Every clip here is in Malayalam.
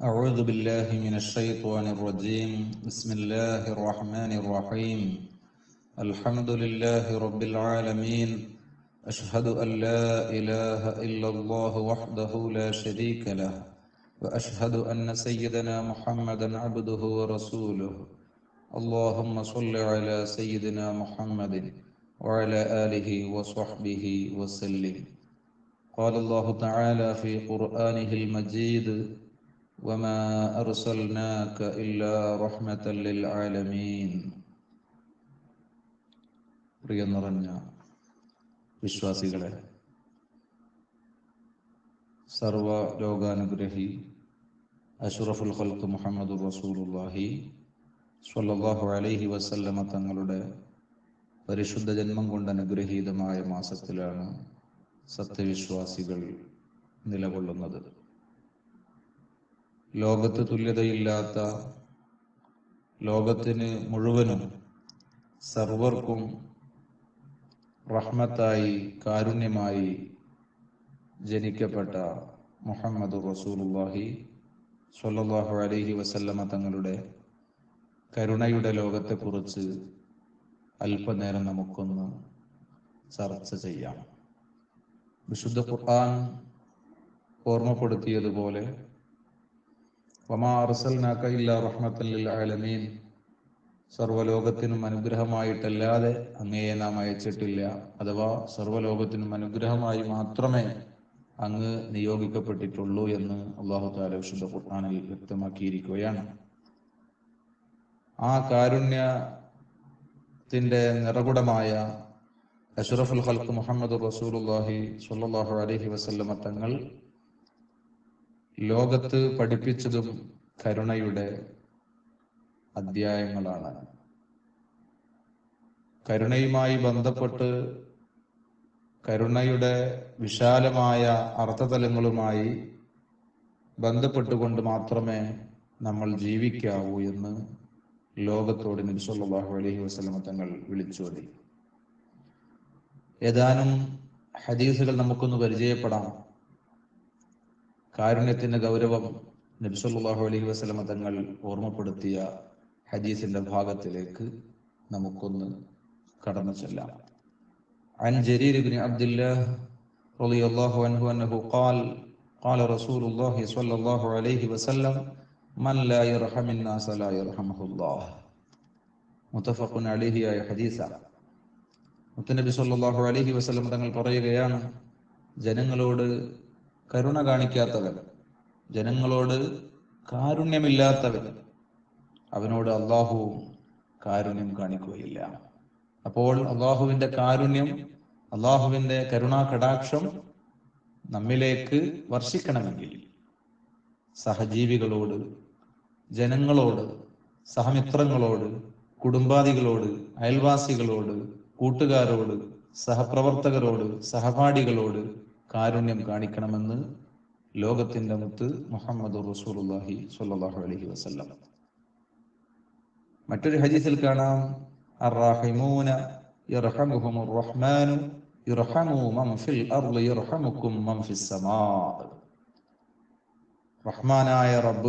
أعوذ بالله من الشيطان الرجيم بسم الله الرحمن الرحيم الحمد لله رب العالمين أشهد أن لا إله إلا الله وحده لا شريك له وأشهد أن سيدنا محمدا عبده ورسوله اللهم صل على سيدنا محمد وعلى آله وصحبه وسلم قال الله تعالى في قرآنه المجيد وما أرسلناك إلا رحمة للعالمين പ്രിയ നിറഞ്ഞ വിശ്വാസികളെ സർവ ലോകാനുഗ്രഹി അഷറഫുൽ ഖൽക്ക് മുഹമ്മദ് റസൂലുല്ലാഹി സ്വല്ലല്ലാഹു അലൈഹി വസല്ലമ തങ്ങളുടെ പരിശുദ്ധ ജന്മം കൊണ്ട് അനുഗ്രഹീതമായ മാസത്തിലാണ് സത്യവിശ്വാസികൾ നിലകൊള്ളുന്നത് ലോകത്ത് തുല്യതയില്ലാത്ത ലോകത്തിന് മുഴുവനും സർവർക്കും റഹ്മത്തായി കാരുണ്യമായി ജനിക്കപ്പെട്ട മുഹമ്മദ് റസൂലുല്ലാഹി സ്വല്ലല്ലാഹു അലൈഹി വസല്ലമ തങ്ങളുടെ കരുണയുടെ ലോകത്തെക്കുറിച്ച് അല്പനേരം നമുക്കൊന്ന് ചർച്ച ചെയ്യാം വിശുദ്ധ ഖുർആൻ ഓർമ്മപ്പെടുത്തിയതുപോലെ വമാ അർസൽനാക ഇല്ലാ റഹ്മത്തൻ ലിൽ ആലമീൻ സർവലോകത്തിനും അനുഗ്രഹമായിട്ടല്ലാതെ അങ്ങയെ നാം അയച്ചിട്ടില്ല അഥവാ സർവലോകത്തിനും അനുഗ്രഹമായി മാത്രമേ അങ്ങ് നിയോഗിക്കപ്പെട്ടിട്ടുള്ളൂ എന്ന് അള്ളാഹു താല വിശുദ്ധ ഖുർആനിൽ വ്യക്തമാക്കിയിരിക്കുകയാണ് ആ കാരുണ്യത്തിന്റെ നിറകുടമായ അഷറഫുൽ ഖൽക്ക് മുഹമ്മദ് റസൂലുല്ലാഹി സ്വല്ലല്ലാഹു അലൈഹി വസല്ലമ തങ്ങൾ ലോകത്ത് പഠിപ്പിച്ചതും കരുണയുടെ അധ്യായങ്ങളാണ് കരുണയുമായി ബന്ധപ്പെട്ട് കരുണയുടെ വിശാലമായ അർത്ഥതലങ്ങളുമായി ബന്ധപ്പെട്ടുകൊണ്ട് മാത്രമേ നമ്മൾ ജീവിക്കാവൂ എന്ന് ലോകത്തോട് നബി സല്ലല്ലാഹു അലൈഹി വസല്ലമ തങ്ങൾ വിളിച്ചോടി ഏതാനും ഹദീസുകൾ നമുക്കൊന്ന് പരിചയപ്പെടാം കാരുണ്യത്തിന്റെ ഗൗരവം നബി സല്ലല്ലാഹു അലൈഹി വസല്ലമ തങ്ങൾ ഓർമ്മപ്പെടുത്തിയ ഹദീസിന്റെ ഭാഗത്തിലേക്ക് നമുക്കൊന്ന് കടന്നു ചെല്ലാം عن جرير بن عبد الله رضي الله عنه أنه قال قال رسول الله صلى الله عليه وسلم من لا يرحم الناس لا يرحمه الله متفق عليه آية حديثة മുത്തനബി സല്ലല്ലാഹു അലൈഹി വസല്ലം തങ്ങൾ പറയുകയാണ് ജനങ്ങളോട് കരുണ കാണിക്കാത്തവൻ ജനങ്ങളോട് കാരുണ്യമില്ലാത്തവൻ അവനോട് അള്ളാഹു കാരുണ്യം കാണിക്കുകയില്ല അപ്പോൾ അള്ളാഹുവിന്റെ കാരുണ്യം അള്ളാഹുവിന്റെ കരുണാ കടാക്ഷം നമ്മിലേക്ക് വർഷിക്കണമെങ്കിൽ സഹജീവികളോട് ജനങ്ങളോട് സഹമിത്രങ്ങളോട് കുടുംബാദികളോട് അയൽവാസികളോട് കൂട്ടുകാരോട് സഹപ്രവർത്തകരോട് സഹപാഠികളോട് കാരുണ്യം കാണിക്കണമെന്ന് ലോകത്തിന്റെ മുത്ത് മുഹമ്മദ് റസൂലുള്ളാഹി സ്വല്ലല്ലാഹു അലൈഹി വസല്ലം മറ്റൊരു ഹദീസിൽ കാണാം الراحمون يرحمهم الرحمن يرحموا من في الأرض يرحمكم من في السماء റഹ്മാനായ റബ്ബ്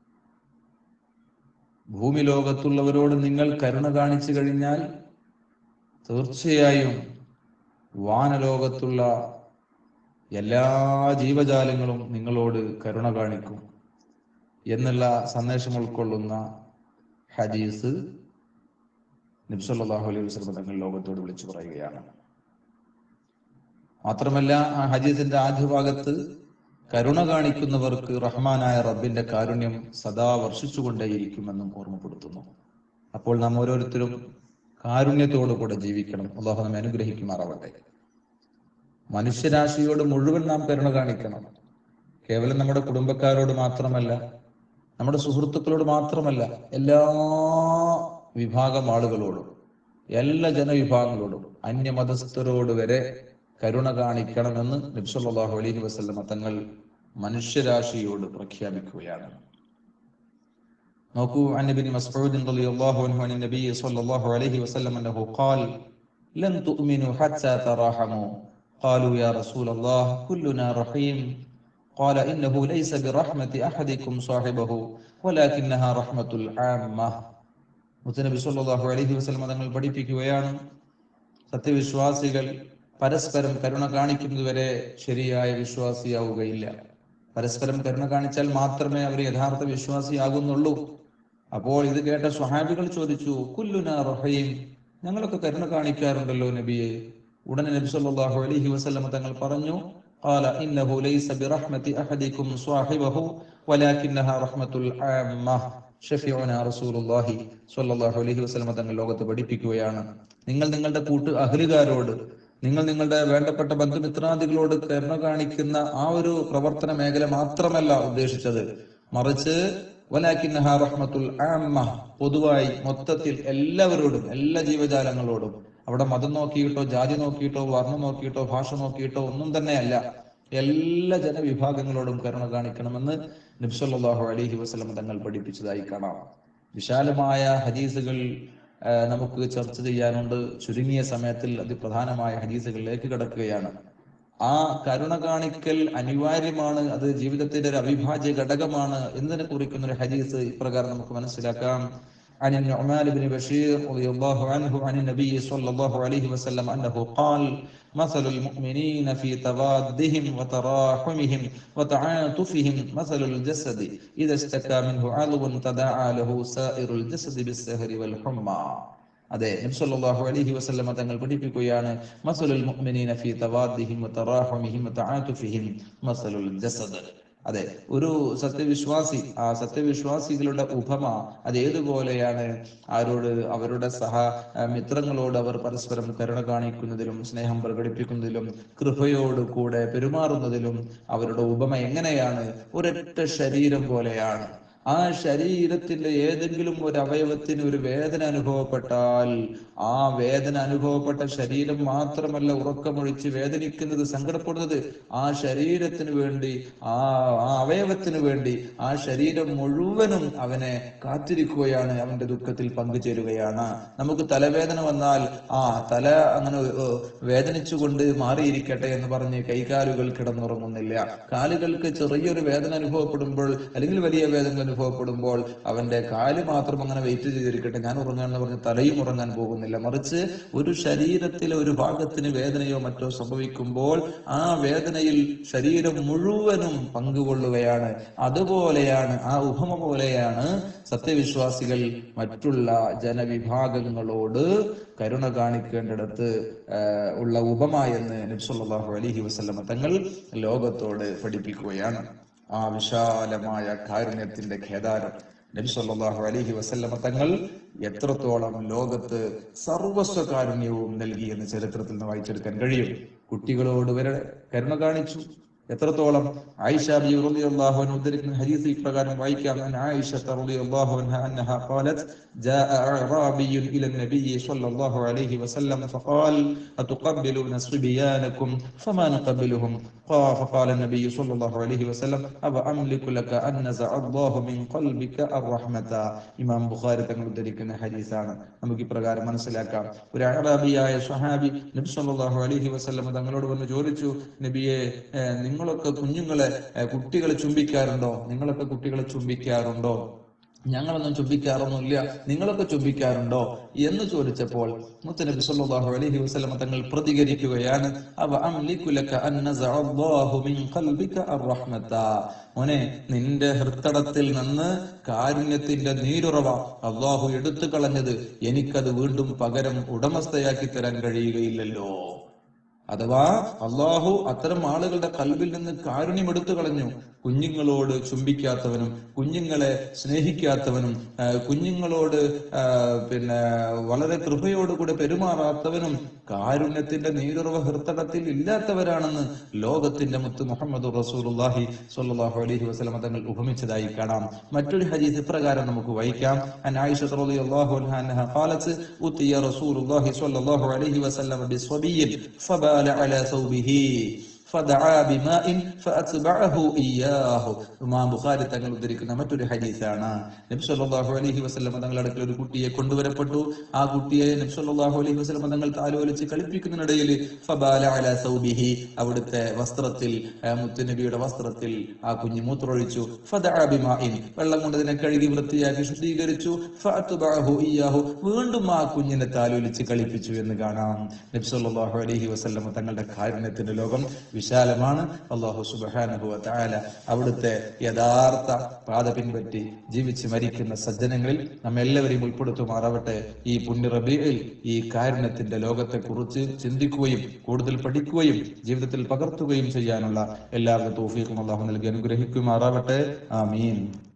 ഭൂമി ലോകത്തുള്ളവരോട് നിങ്ങൾ കരുണ കാണിച്ചു കഴിഞ്ഞാൽ തീർച്ചയായും വാനലോകത്തുള്ള എല്ലാ ജീവജാലങ്ങളും നിങ്ങളോട് കരുണ കാണിക്കും എന്നുള്ള സന്ദേശം ഉൾക്കൊള്ളുന്ന ഹദീസ് നബ്സല്ലാഹു അലൈഹി വസ്ലം തങ്ങൾ ലോകത്തോട് വിളിച്ചു പറയുകയാണ് മാത്രമല്ല ആ ഹദീസിന്റെ ആദ്യ ഭാഗത്ത് കരുണ കാണിക്കുന്നവർക്ക് റഹ്മാനായ റബ്ബിന്റെ കാരുണ്യം സദാ വർഷിച്ചുകൊണ്ടേയിരിക്കുമെന്നും ഓർമ്മപ്പെടുത്തുന്നു അപ്പോൾ നാം ഓരോരുത്തരും കാരുണ്യത്തോടു കൂടെ ജീവിക്കണം അള്ളാഹു നമ്മെ അനുഗ്രഹിക്കുമാറാവട്ടെ മനുഷ്യരാശിയോട് മുഴുവൻ നാം കരുണ കാണിക്കണം കേവലം നമ്മുടെ കുടുംബക്കാരോട് മാത്രമല്ല നമ്മുടെ സുഹൃത്തുക്കളോട് മാത്രമല്ല എല്ലാ വിഭാഗം ആളുകളോടും എല്ലാ ജനവിഭാഗങ്ങളോടും അന്യമതസ്ഥരോട് വരെ കരുണ കാണിക്കണമെന്ന് നബ്സല്ലാഹു അലൈഹി വസല്ലമ തങ്ങൾ മനുഷ്യരാശിയോട് പ്രഖ്യാപിക്കുകയാണ് നോക്കൂ عن ابن مسعود رضي الله عنه عن النبي صلى الله عليه وسلم انه قال لن تؤمنوا حتى تراحموا قالوا يا رسول الله كلنا رحيم قال إنه ليس برحمة أحدكم صاحبه ولكنها رحمة العامة മുത്തനബി സല്ലല്ലാഹു അലൈഹി വസല്ലം തങ്ങൾ പഠിപ്പിക്കുകയാണ് സത്യവിശ്വാസികൾ പരസ്പരം കരുണ കാണിക്കുന്നതുവരെ ശരിയായ വിശ്വാസിയാവുകയില്ല പരസ്പരം കരുണ കാണിച്ചാൽ മാത്രമേ അവർ യഥാർത്ഥ വിശ്വാസിയാകുന്നുള്ളൂ അപ്പോൾ ഇത് കേട്ട സ്വഹാബികൾ ചോദിച്ചു കുല്ലുന റഹീം ഞങ്ങളൊക്കെ കരുണ കാണിക്കാറുണ്ടല്ലോ നബിയെ ഉടനെ നബി സല്ലല്ലാഹു അലൈഹി വസല്ലം തങ്ങൾ പറഞ്ഞു قال إنه ليس برحمة أحدكم صاحبه ولكنها رحمة العامة ഷഫിഉന റസൂലുള്ളാഹി സ്വല്ലല്ലാഹു അലൈഹി വസല്ലം തങ്ങൾ ലോകത്ത് പഠിപ്പിക്കുകയാണ് നിങ്ങൾ നിങ്ങളുടെ കൂട്ട് അഹലുകാരോട് നിങ്ങൾ നിങ്ങളുടെ വേണ്ടപ്പെട്ട ബന്ധുമിത്രാദികളോട് കരുണ കാണിക്കുന്ന ആ ഒരു പ്രവർത്തന മേഖല മാത്രമല്ല ഉദ്ദേശിച്ചത് മറിച്ച് വലാക്കിന്നഹ റഹ്മത്തുൽ ആമ്മ പൊതുവായി മൊത്തത്തിൽ എല്ലാവരോടും എല്ലാ ജീവജാലങ്ങളോടും അവിടെ മതം നോക്കിയിട്ടോ ജാതി നോക്കിയിട്ടോ വർണ്ണം നോക്കിയിട്ടോ ഭാഷ നോക്കിയിട്ടോ ഒന്നും തന്നെയല്ല എല്ലാ ജനവിഭാഗങ്ങളോടും കരുണ കാണിക്കണമെന്ന് നബ്സല്ലാഹു അലൈഹി വസ്ലം തങ്ങൾ പഠിപ്പിച്ചതായി കാണാം വിശാലമായ ഹദീസുകൾ ആ, നമുക്ക് ചർച്ച ചെയ്യാനുണ്ട് ചുരുങ്ങിയ സമയത്തിൽ അതിപ്രധാനമായ ഹദീസുകളിലേക്ക് കിടക്കുകയാണ് ആ കരുണ കാണിക്കൽ അനിവാര്യമാണ് അത് ജീവിതത്തിന്റെ ഒരു അവിഭാജ്യ ഘടകമാണ് എന്നതിനെ കുറിക്കുന്ന ഒരു ഹദീസ് ഇപ്രകാരം നമുക്ക് മനസ്സിലാക്കാം عن النعمان بن بشير رضي الله عنه عن النبي صلى الله عليه وسلم أنه قال مثل المؤمنين في توادهم وتراحمهم وتعاطفهم مثل الجسد إذا اشتكى منه عضو تداعى له سائر الجسد بالسهر والحمى അതെ നബ്സല്ലാഹു അലൈഹി വസല്ലമ തങ്ങൾ പഠിപ്പിക്കുകയാണ് മസലുൽ മുഅ്മിനീന ഫീ തവാദിഹിം വതറാഹുമിഹിം വതആതുഫിഹിം മസലുൽ ജസദ് അതെ ഒരു സത്യവിശ്വാസി ആ സത്യവിശ്വാസികളുടെ ഉപമ അത് ഏതുപോലെയാണ് ആരോട് അവരുടെ സഹ ആ, മിത്രങ്ങളോട് അവർ പരസ്പരം കരുണ കാണിക്കുന്നതിലും സ്നേഹം പ്രകടിപ്പിക്കുന്നതിലും കൃപയോട് കൂടെ പെരുമാറുന്നതിലും അവരുടെ ഉപമ എങ്ങനെയാണ് ഒരൊറ്റ ശരീരം പോലെയാണ് ആ ശരീരത്തിന്റെ ഏതെങ്കിലും ഒരു അവയവത്തിന് ഒരു വേദന അനുഭവപ്പെട്ടാൽ ആ വേദന അനുഭവപ്പെട്ട ശരീരം മാത്രമല്ല ഉറക്കമൊഴിച്ച് വേദനിക്കുന്നത് സങ്കടപ്പെടുന്നത് ആ ശരീരത്തിന് വേണ്ടി ആ ആ അവയവത്തിന് വേണ്ടി ആ ശരീരം മുഴുവനും അവനെ കാത്തിരിക്കുകയാണ് അവന്റെ ദുഃഖത്തിൽ പങ്കുചേരുകയാണ് നമുക്ക് തലവേദന വന്നാൽ ആ തല അങ്ങനെ ഏഹ്, വേദനിച്ചുകൊണ്ട് മാറിയിരിക്കട്ടെ എന്ന് പറഞ്ഞ് കൈകാലുകൾ കിടന്നുറങ്ങുന്നില്ല കാലുകൾക്ക് ചെറിയൊരു വേദന അനുഭവപ്പെടുമ്പോൾ അല്ലെങ്കിൽ വലിയ വേദന അനുഭവപ്പെടുമ്പോൾ അവന്റെ കാല് മാത്രം അങ്ങനെ വെയിറ്റ് ചെയ്തിരിക്കട്ടെ ഞാൻ ഉറങ്ങാൻ എന്ന് പറഞ്ഞ് തലയും ഉറങ്ങാൻ പോകുന്നില്ല മറിച്ച് ഒരു ശരീരത്തിലെ ഒരു ഭാഗത്തിന് വേദനയോ മറ്റോ സംഭവിക്കുമ്പോൾ ആ വേദനയിൽ ശരീരം മുഴുവനും പങ്കുകൊള്ളുകയാണ് അതുപോലെയാണ് ആ ഉപമ പോലെയാണ് സത്യവിശ്വാസികൾ മറ്റുള്ള ജനവിഭാഗങ്ങളോട് കരുണ കാണിക്കേണ്ടിടത്ത് ആ, ഉള്ള ഉപമ എന്ന് നബ്സല്ലാഹു അലഹി വസ്ലമ തങ്ങൾ ലോകത്തോട് പഠിപ്പിക്കുകയാണ് ആ വിശാലമായ കാരുണ്യത്തിന്റെ ഖേദാരം നബി സല്ലല്ലാഹു അലൈഹി വസല്ലമ തങ്ങൾ എത്രത്തോളം ലോകത്ത് സർവസ്വ കാരുണ്യവും നൽകി എന്ന് ചരിത്രത്തിൽ നിന്ന് വായിച്ചെടുക്കാൻ കഴിയും കുട്ടികളോട് വരെ കരുണ കാണിച്ചു എത്രത്തോളം ആയിഷ ബി റളിയല്ലാഹു അൻഹ ഉദ്ധരിക്കുന്ന ഹദീസ് ഇപ്രകാരം വായിക്കാം അൻ ആയിഷ റളിയല്ലാഹു അൻഹ അന്നഹ قالت جاء أعرابي إلى النبي صلى الله عليه وسلم فقال أتقبلون صبيانكم فما نقبلهم قال فقال النبي صلى الله عليه وسلم أو أملك لك أن نزع الله من قلبك الرحمة ഇമാം ബുഖാരി തങ്ങൾ ഉദ്ധരിക്കുന്ന ഹദീസാണ് നമുക്ക് ഇപ്രകാരം മനസ്സിലാക്കാം ഒരു അറബിയായ സ്വഹാബി നബി സല്ലല്ലാഹു അലൈഹി വസല്ലം തങ്ങളോട് വന്ന് ചോദിച്ചു നബിയെ ഏഹ്, നിങ്ങളൊക്കെ കുഞ്ഞുങ്ങളെ ഏഹ്, കുട്ടികളെ ചുംബിക്കാറുണ്ടോ നിങ്ങളൊക്കെ കുട്ടികളെ ചുംബിക്കാറുണ്ടോ ഞങ്ങളൊന്നും ചുംബിക്കാറൊന്നുമില്ല നിങ്ങളൊക്കെ ചുംബിക്കാറുണ്ടോ എന്ന് ചോദിച്ചപ്പോൾ മുത്തനബി സല്ലല്ലാഹു അലൈഹി വസല്ലം തങ്ങൾ പ്രതികരിക്കുകയാണ് അവ അംലികു ലക അൻ നസഅ അല്ലാഹു മിൻ ഖൽബിക അർറഹ്മത മോനെ നിന്റെ ഹൃത്തടത്തിൽ നിന്ന് കാരുണ്യത്തിന്റെ നീരുറവ അള്ളാഹു എടുത്തു കളഞ്ഞത് എനിക്കത് വീണ്ടും പകരം ഉടമസ്ഥയാക്കി തരാൻ കഴിയുകയില്ലല്ലോ അഥവാ അള്ളാഹു അത്തരം ആളുകളുടെ കൽവിൽ നിന്ന് കാരുണ്യം എടുത്തു കളഞ്ഞു കുഞ്ഞുങ്ങളോട് ചുംബിക്കാത്തവനും കുഞ്ഞുങ്ങളെ സ്നേഹിക്കാത്തവനും ആ, കുഞ്ഞുങ്ങളോട് ആ, പിന്നെ വളരെ കൃപയോടുകൂടെ പെരുമാറാത്തവനും കാരുണ്യത്തിന്റെ നീരുറവ ഹൃത്തടത്തിൽ ഇല്ലാത്തവരാണെന്ന് ലോകത്തിന്റെ മുത്ത് മുഹമ്മദ് റസൂലുള്ളാഹി സ്വല്ലല്ലാഹു അലൈഹി വസല്ലം തങ്ങൾ ഉപമിച്ചതായി കാണാം മറ്റൊരു ഹദീസ് ഇപ്രകാരം നമുക്ക് വായിക്കാം അൻ ആയിഷ റളിയല്ലാഹു അൻഹ അന്നഹ ഖാലത്ത് ഉത്തിയ റസൂലുള്ളാഹി സ്വല്ലല്ലാഹു അലൈഹി വസല്ലം ബിസ്വബിയ്യിൻ ഫബാല അലാ ثوبه ഫദഅ ബിമാഇൻ ഫഅത്ബഅഹു ഇയ്യാഹു ഇമാം ബുഖാരി തങ്ങൾ ഉദ്ധരിക്കുന്ന മറ്റൊരു ഹദീസാണ് നബി സല്ലല്ലാഹു അലൈഹി വസല്ലം തങ്ങളുടെ അടുക്കൽ ഒരു കുട്ടിയെ കൊണ്ടുവരപ്പെട്ടു ആ കുട്ടിയെ നബി സല്ലല്ലാഹു അലൈഹി വസല്ലം തങ്ങൾ താലോലിച്ച് കളിപ്പിക്കുന്നതിനിടയിൽ ഫബാല അലാ സൗബിഹി അവിടുത്തെ വസ്ത്രത്തിൽ ആ, മുത്തുനബിയുടെ വസ്ത്രത്തിൽ ആ കുഞ്ഞ് മൂത്രമൊഴിച്ചു ഫദഅ ബിമാഇൻ വെള്ളം കൊണ്ട് അതിനെ കഴുകി വൃത്തിയാക്കി ശുദ്ധീകരിച്ചു ഫഅത്ബഅഹു ഇയ്യാഹു വീണ്ടും ആ കുഞ്ഞിനെ താലോലിച്ച് കളിപ്പിച്ചു എന്ന് കാണാം നബി സല്ലല്ലാഹു അലൈഹി വസല്ലം തങ്ങളുടെ കാരുണ്യത്തിന്റെ ലോകം വിശാലമാണ് അള്ളാഹു സുബ്ഹാനഹു വ തആല അവിടുത്തെ യഥാർത്ഥ പാത പിൻപറ്റി ജീവിച്ച് മരിക്കുന്ന സജ്ജനങ്ങളിൽ നമ്മെല്ലാവരെയും ഉൾപ്പെടുത്തുമാറാവട്ടെ ഈ പുണ്യ റബീഇൽ ഈ കാരുണ്യത്തിന്റെ ലോകത്തെ കുറിച്ച് ചിന്തിക്കുകയും കൂടുതൽ പഠിക്കുകയും ജീവിതത്തിൽ പകർത്തുകയും ചെയ്യാനുള്ള എല്ലാവരും തോഫീക്കും അള്ളാഹു നൽകി അനുഗ്രഹിക്കുമാറാവട്ടെ ആമീൻ